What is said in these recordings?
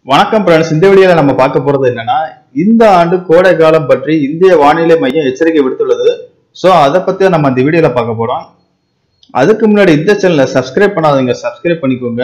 வணக்கம் ஃப்ரெண்ட்ஸ் இந்த வீடியோல நம்ம பார்க்க போறது என்னன்னா இந்த ஆண்டு கோடை காலம் பற்றி இந்திய வானிலை மையம் எச்சரிக்கை விடுத்துள்ளது ஸோ அதை பத்தி தான் நம்ம இந்த வீடியோல பார்க்க போறோம் அதுக்கு முன்னாடி இந்த சேனலை சப்ஸ்கிரைப் பண்ணாதவங்க சப்ஸ்கிரைப் பண்ணிக்கோங்க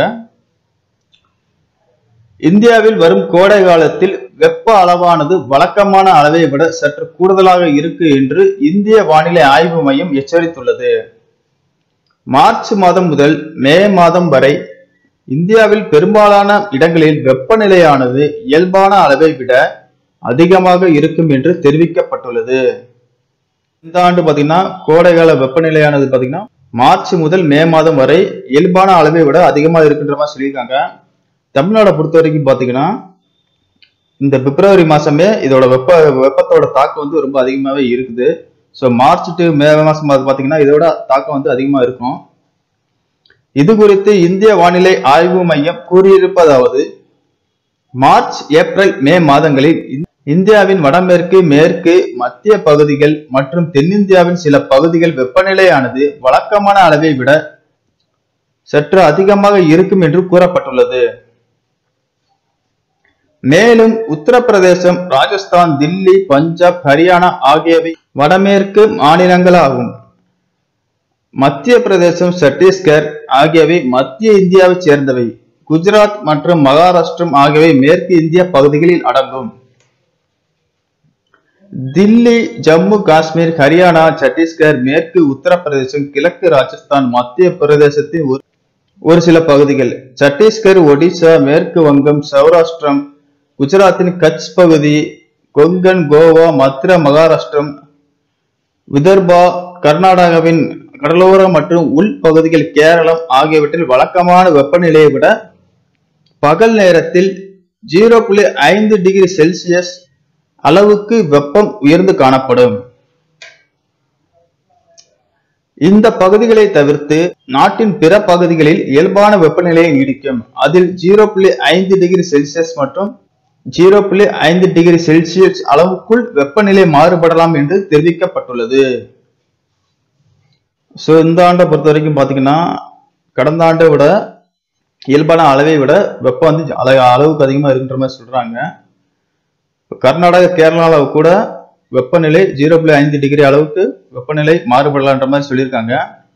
இந்தியாவில் வரும் கோடை காலத்தில் வெப்ப அளவானது வழக்கமான அளவை விட சற்று கூடுதலாக இருக்கு என்று இந்திய வானிலை ஆய்வு மையம் எச்சரித்துள்ளது மார்ச் மாதம் முதல் மே மாதம் வரை இந்தியாவில் பெரும்பாலான இடங்களில் வெப்பநிலையானது இயல்பான அளவை விட அதிகமாக இருக்கும் என்று தெரிவிக்கப்பட்டுள்ளது இந்த ஆண்டு பாத்தீங்கன்னா கோடைகால வெப்பநிலையானது பாத்தீங்கன்னா மார்ச் முதல் மே மாதம் வரை இயல்பான அளவை விட அதிகமா இருக்குன்ற மாதிரி சொல்லியிருக்காங்க தமிழ்நாடை பொறுத்த வரைக்கும் பாத்தீங்கன்னா இந்த பிப்ரவரி மாசமே இதோட வெப்ப வெப்பத்தோட தாக்கம் வந்து ரொம்ப அதிகமாவே இருக்குது ஸோ மார்ச் டு மே மாசம் பாத்தீங்கன்னா இதோட தாக்கம் வந்து அதிகமா இருக்கும் இது குறித்து இந்திய வானிலை ஆய்வு மையம் கூறியிருப்பதாவது மார்ச் ஏப்ரல் மே மாதங்களில் இந்- இந்தியாவின் வடமேற்கு மேற்கு மத்திய பகுதிகள் மற்றும் தென்னிந்தியாவின் சில பகுதிகள் வெப்பநிலையானது வழக்கமான அளவை விட சற்று அதிகமாக இருக்கும் என்று கூறப்பட்டுள்ளது மேலும் உத்தரப்பிரதேசம் ராஜஸ்தான் தில்லி பஞ்சாப் ஹரியானா ஆகியவை வடமேற்கு மாநிலங்களாகும் மத்திய பிரதேசம் சத்தீஸ்கர் ஆகியவை மத்திய இந்தியாவைச் சேர்ந்தவை குஜராத் மற்றும் மகாராஷ்டிரம் ஆகியவை மேற்கு இந்திய பகுதிகளில் அடங்கும் தில்லி ஜம்மு காஷ்மீர் ஹரியானா சத்தீஸ்கர் மேற்கு உத்தரப்பிரதேசம் கிழக்கு ராஜஸ்தான் மத்திய பிரதேசத்தின் ஒரு- ஒரு சில பகுதிகள் சத்தீஸ்கர் ஒடிசா மேற்கு வங்கம் சௌராஷ்டிரம் குஜராத்தின் கட்ச் பகுதி கொங்கன் கோவா மத்திர மகாராஷ்டிரம் விதர்பா கர்நாடகாவின் கடலோர மற்றும் உள் பகுதிகள் கேரளம் ஆகியவற்றில் வழக்கமான வெப்பநிலையை விட பகல் நேரத்தில் ஜீரோ புள்ளி ஐந்து டிகிரி செல்சியஸ் அளவுக்கு வெப்பம் உயர்ந்து காணப்படும் இந்த பகுதிகளை தவிர்த்து நாட்டின் பிற பகுதிகளில் இயல்பான வெப்பநிலையை நீடிக்கும் அதில் ஜீரோ புள்ளி ஐந்து டிகிரி செல்சியஸ் மற்றும் ஜீரோ புள்ளி ஐந்து டிகிரி செல்சியஸ் அளவுக்குள் வெப்பநிலை மாறுபடலாம் என்று தெரிவிக்கப்பட்டுள்ளது ஸோ இந்த ஆண்டை பொறுத்த வரைக்கும் பார்த்தீங்கன்னா கடந்த ஆண்டை விட இயல்பான அளவை விட வெப்பம் வந்து அள- அளவுக்கு அதிகமாக இருக்குன்ற மாதிரி சொல்றாங்க இப்ப கர்நாடகா கேரளாவில் கூட வெப்பநிலை ஜீரோ புள்ளி ஐந்து டிகிரி அளவுக்கு வெப்பநிலை மாறுபடலான்ற மாதிரி சொல்லியிருக்காங்க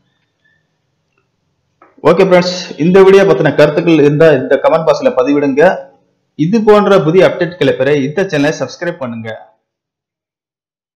ஓகே ஃப்ரெண்ட்ஸ் இந்த வீடியோ பத்தின கருத்துக்கள் இருந்தால் இந்த கமெண்ட் பாக்ஸ்ல பதிவிடுங்க இது போன்ற புதிய அப்டேட்களை பெற இந்த சேனலை சப்ஸ்கிரைப் பண்ணுங்க